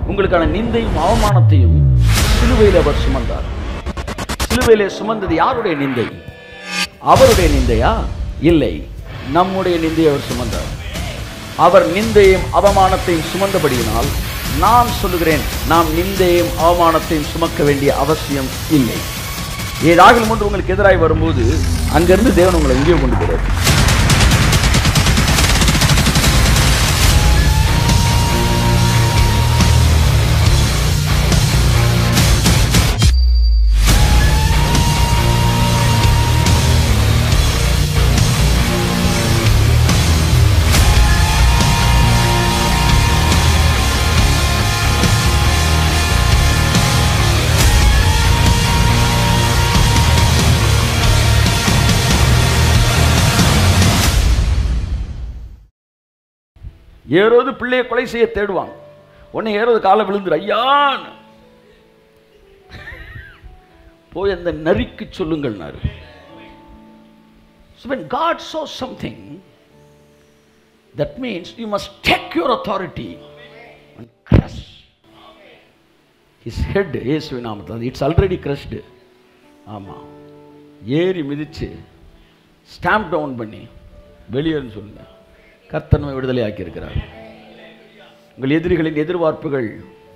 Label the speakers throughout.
Speaker 1: உங்களுக்கான நிந்தையும் அவமானத்தையும் சிலுவையில் அவர் சுமந்தார் சிலுவையிலே சுமந்தது யாருடைய நிந்தை அவருடைய நிந்தையா இல்லை நம்முடைய நிந்தையை அவர் சுமந்தார் அவர் நிந்தையும் அவமானத்தையும் சுமந்தபடியினால் நான் சொல்லுகிறேன் நாம் நிந்தையும் அவமானத்தையும் சுமக்க வேண்டிய அவசியம் இல்லை ஏதாகிலும் ஒன்று உங்களுக்கு எதிராய் வரும்போது அங்கிருந்து தேவன் உங்களை எங்கேயோ கொண்டு போறார் ஏறோது பிள்ளையை கொலை செய்ய தேடுவாங்க உடனே ஏறோது காலை விழுந்துரு ஐயான்னு போய் அந்த நரிக்கு சொல்லுங்கள்னாரு So when God saws something, that means you must take your authority and crush his head. இயேசுவின் நாமத்தில் இட்ஸ் ஆல்ரெடி crushed ஆமாம் ஏறி மிதிச்சு ஸ்டாம்ப் டவுன் பண்ணி வெளியேறுன்னு சொல்லுங்க கர்த்தன்மை விடுதலை ஆக்கியிருக்கிறார் உங்கள் எதிரிகளின் எதிர்பார்ப்புகள்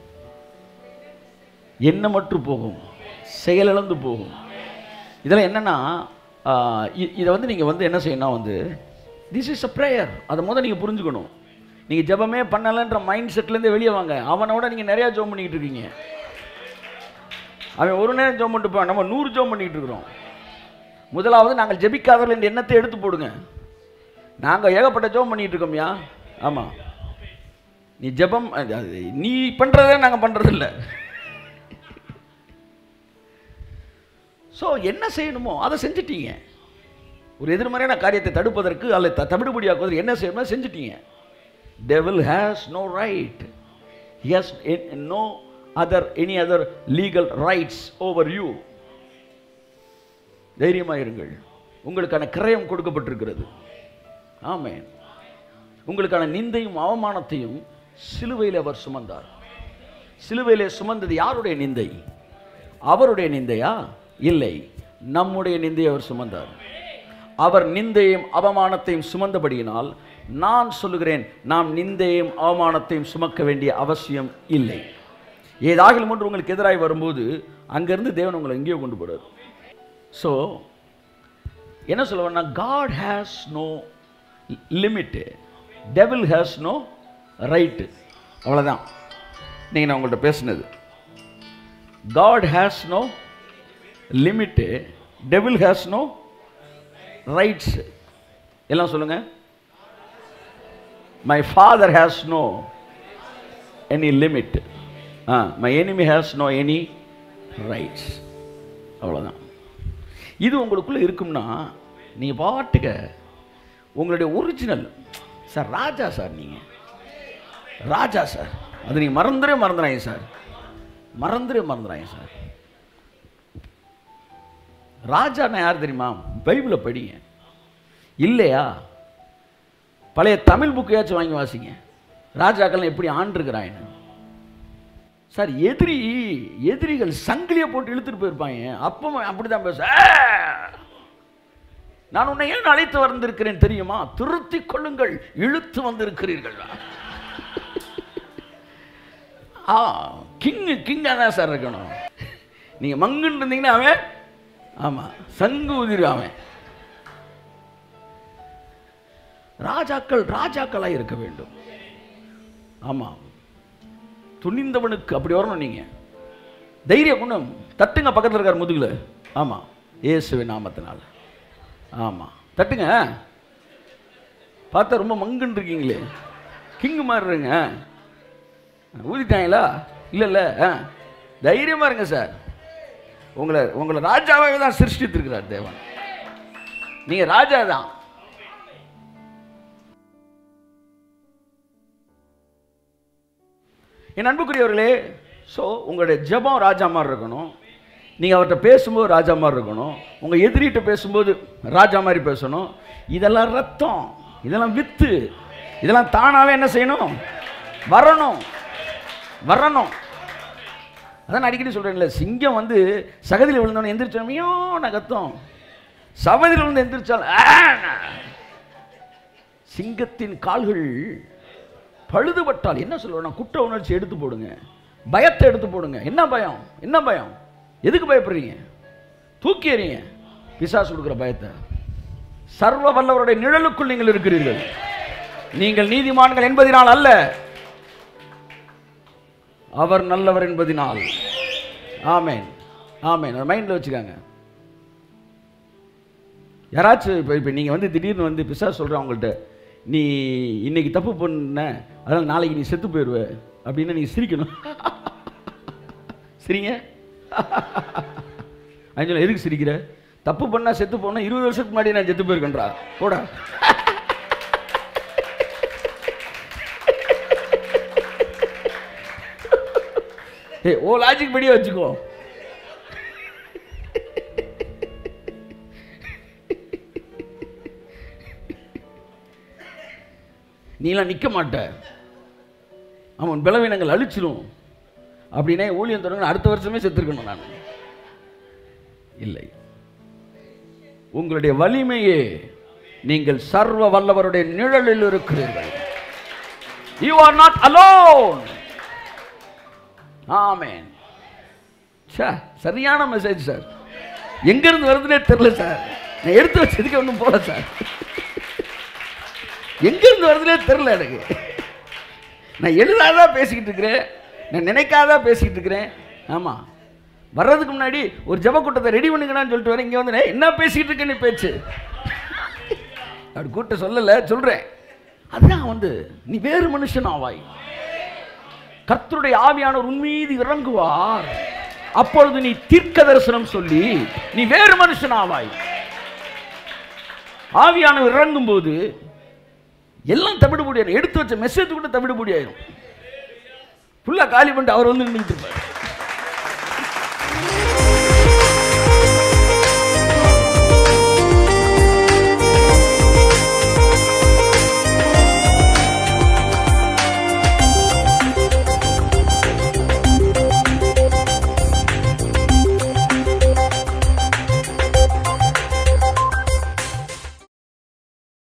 Speaker 1: எண்ணமற்று போகும் செயலிழந்து போகும் இதெல்லாம் என்னன்னா ஆஹ், இ- இதை வந்து நீங்கள் வந்து என்ன செய்யணும் வந்து திஸ் இஸ் அ ப்ரேயர் அதை முதல் நீங்கள் புரிஞ்சுக்கணும் நீங்கள் ஜெபமே பண்ணலைன்ற மைண்ட் செட்லேருந்து வெளியே வாங்க அவனோட நீங்கள் நிறையா ஜோம் பண்ணிக்கிட்டு இருக்கீங்க அவன் ஒரு நேரம் ஜோம் பண்ணிட்டு போவான் நம்ம நூறு ஜோம் பண்ணிக்கிட்டு இருக்கிறோம் முதலாவது நாங்கள் ஜெபிக்காதவர்கள் என்ற எண்ணத்தை எடுத்து போடுங்க நாங்கள் ஏகப்பட்ட ஜெபம் பண்ணிட்டு இருக்கோம்யா ஆமாம் நீ ஜெபம் அது- அது நீ பண்ணுறதே நாங்கள் பண்ணுறதில்ல ஸோ என்ன செய்யணுமோ அதை செஞ்சிட்டீங்க ஒரு எதிர்மறையான காரியத்தை தடுப்பதற்கு அல்லது த தவிடுபடியாக்குவதற்கு என்ன செய்யணுமோ செஞ்சிட்டீங்க devil has no right has no other any other legal rights over you தைரியமாக இருங்கள் உங்களுக்கான கிரயம் கொடுக்கப்பட்டிருக்கிறது ஆமென் உங்களுக்கான நிந்தையும் அவமானத்தையும் சிலுவையில் அவர் சுமந்தார் சிலுவையிலே சுமந்தது யாருடைய நிந்தை அவருடைய நிந்தையா இல்லை நம்முடைய நிந்தையை அவர் சுமந்தார் அவர் நிந்தையும் அவமானத்தையும் சுமந்தபடியினால் நான் சொல்லுகிறேன் நாம் நிந்தையும் அவமானத்தையும் சுமக்க வேண்டிய அவசியம் இல்லை ஏதாகிலும் ஒன்று உங்களுக்கு எதிராய் வரும்போது அங்கிருந்து தேவன் உங்களை எங்கேயோ கொண்டு போறார் ஸோ என்ன சொல்லுவேன்னா God has no limit devil has no right அவ்வளோதான் நீங்கள் நான் உங்கள்கிட்ட பேசுனது God has no limit devil has no rights எல்லாம் சொல்லுங்க my father has no any limit ah my enemy has no any rights அவ்வளோதான் இது உங்களுக்குள்ளே இருக்கும்னா நீங்கள் பாட்டுக்க உங்களுடைய ஒரிஜினல் சார் ராஜா சார் நீங்கள் ராஜா சார் அது நீங்கள் மறந்துடவே மறந்துடாங்க சார் மறந்துடவே மறந்துடாங்க சார் ராஜான்னா யார் தெரியுமா பைபிளை படிங்க இல்லையா பழைய தமிழ் புக்கையாச்சும் வாங்கி வாசிங்க ராஜாக்கள் எப்படி ஆண்டிருக்கிறாங்க சார் எதிரி எதிரிகள் சங்கிலியை போட்டு இழுத்துட்டு போயிருப்பாங்க அப்போ அப்படிதான் பேச "ஆ! நான் உன்னை ஏன் அழைத்து வந்திருக்கிறேன் தெரியுமா திருத்திக் கொள்ளுங்கள் இழுத்து வந்திருக்கிறீர்கள் ஆ கிங்கு கிங்காக தான் சார் இருக்கணும் நீங்கள் மங்குன்னு இருந்தீங்கன்னா அவன் ஆமாம் சங்கு உதிரு அவன் ராஜாக்கள் ராஜாக்களாக இருக்க வேண்டும் ஆமாம் துணிந்தவனுக்கு அப்படி வரணும் நீங்கள் தைரிய குணம் தட்டுங்க பக்கத்தில் இருக்கார் முதுகுல ஆமாம் இயேசுவின் நாமத்தினால ஆமாம் தட்டுங்க பார்த்தா ரொம்ப மங்குன்னு இருக்கீங்களே கிங்கு மாதிரி இருங்க ஊதிட்டாங்களா இல்லை இல்லை ஆ தைரியமாக இருங்க சார் உங்களை உங்களை ராஜாவாகவே தான் சிருஷ்டித்திருக்கிறார் தேவன் நீங்கள் ராஜா தான் என் அன்புக்குரியவர்களே ஸோ உங்களுடைய ஜெபம் ராஜா மாதிரி இருக்கணும் நீங்கள் அவர்கிட்ட பேசும்போது ராஜா மாதிரி இருக்கணும் உங்கள் எதிரிகிட்ட பேசும்போது ராஜா மாதிரி பேசணும் இதெல்லாம் ரத்தம் இதெல்லாம் வித்து இதெல்லாம் தானாகவே என்ன செய்யணும் வரணும் வரணும் அதான் நான் அடிக்கடி சொல்றேன்ல சிங்கம் வந்து சகதியில் விழுந்தவன எந்திரிச்சோமையோ நகத்தம் சவதியில் விழுந்து எந்திரிச்சால் ஆ! சிங்கத்தின் கால்கள் பழுதுபட்டால் என்ன சொல்லுவேன் குற்ற உணர்ச்சி எடுத்து போடுங்க பயத்தை எடுத்து போடுங்க என்ன பயம் என்ன பயம் எதுக்கு பயப்படுறீங்க தூக்கி எறிங்க பிசாசு கொடுக்குற பயத்தை சர்வ வல்லவருடைய நிழலுக்குள் நீங்கள் இருக்கிறீர்கள் நீங்கள் நீதிமான்கள் என்பதினால் அல்ல அவர் நல்லவர் என்பதினால் ஆமென் ஆமென் அதை மைண்டில் வச்சுக்காங்க யாராச்சும் இப்போ இப்போ நீங்கள் வந்து திடீர்னு வந்து பிசா சொல்கிறேன் அவங்கள்ட்ட நீ இன்னைக்கு தப்பு பண்ண அதனால் நாளைக்கு நீ செத்து போயிடுவ அப்படின்னு நீ சிரிக்கணும் சிரிங்க அஞ்சல் எதுக்கு சிரிக்கிற தப்பு பண்ணா செத்து போனா இருபது வருஷத்துக்கு முன்னாடி நான் செத்து போயிருக்கேன்றா போடா ஏய் ஓ லாஜிக் படியே வச்சுக்கோ நீலாம் நிற்க மாட்ட அவன் பலவீனங்கள் அழிச்சிடும் அப்படின்னே ஊழியம் தொடங்க அடுத்த வருஷமே செத்துருக்கணும் நான் இல்லை உங்களுடைய வலிமையே நீங்கள் சர்வ வல்லவருடைய நிழலில் இருக்கிறீர்கள் you are not alone amen say சரியான மெசேஜ் சார் எங்கிருந்து வருதுன்னே தெரியல சார் நான் எடுத்து வச்சதுக்கு ஒன்றும் போல சார் எங்கிருந்து வருதுன்னே தெரியல எனக்கு நான் எழுதாதா பேசிக்கிட்டு இருக்கிறேன் நான் நினைக்காதா பேசிக்கிட்டு இருக்கிறேன் ஆமாம் வர்றதுக்கு முன்னாடி ஒரு ஜப கூட்டத்தை ரெடி பண்ணுங்கடான்னு சொல்லிட்டு வரேன் இங்கே வந்து "ஏய், என்ன பேசிக்கிட்டு இருக்கேன்னு பேச்சு அப்படி கூட்டம் சொல்லலை சொல்கிறேன் அதுதான் வந்து நீ வேறு மனுஷன் ஆவாய் கர்த்தருடைய ஆவியானவர் உன்மீது இறங்குவார் அப்பொழுது நீ தீர்க்க தரிசனம் சொல்லி நீ வேறு மனுஷன் ஆவாய் ஆவியானவர் இறங்கும் போது எல்லாம் தவிடுபடி ஆயிரும் எடுத்து வச்ச மெசேஜ் கூட தவிடுபடி ஆயிரும் ஃபுல்லாக காலி பண்ணிட்டு அவர் வந்து நின்றுட்டு இருப்பார்